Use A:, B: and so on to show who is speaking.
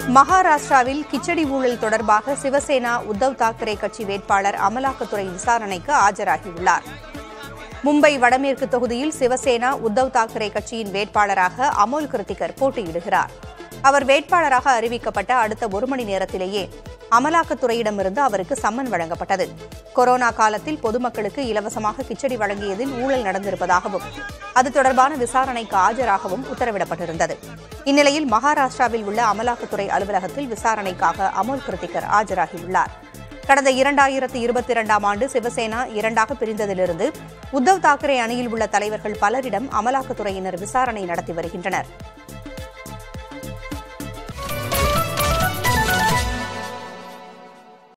A: மகாராஷ்டிராவில் கிச்சடி ஊழல் தொடர்பாக சிவசேனா உத்தவ் தாக்கரே கட்சி வேட்பாளர் அமலாக்கத்துறை விசாரணைக்கு ஆஜராகியுள்ளார் மும்பை வடமேற்கு தொகுதியில் சிவசேனா உத்தவ் தாக்கரே கட்சியின் வேட்பாளராக அமோல் கிருத்திகர் போட்டியிடுகிறார் அவர் வேட்பாளராக அறிவிக்கப்பட்ட அடுத்த ஒரு மணி நேரத்திலேயே அமலாக்கத்துறையிடமிருந்து அவருக்கு சம்மன் வழங்கப்பட்டது கொரோனா காலத்தில் பொதுமக்களுக்கு இலவசமாக கிச்சடி வழங்கியதில் ஊழல் நடந்திருப்பதாகவும் அது தொடர்பான விசாரணைக்கு ஆஜராகவும் உத்தரவிடப்பட்டிருந்தது இந்நிலையில் மகாராஷ்டிராவில் உள்ள அமலாக்கத்துறை அலுவலகத்தில் விசாரணைக்காக அமோல் கிருத்திகர் ஆஜராகியுள்ளார் கடந்த இரண்டாயிரத்து இருபத்தி இரண்டாம் ஆண்டு சிவசேனா இரண்டாக பிரிந்ததிலிருந்து உத்தவ் தாக்கரே அணியில் உள்ள தலைவர்கள் பலரிடம் அமலாக்கத்துறையினர் விசாரணை நடத்தி வருகின்றனர்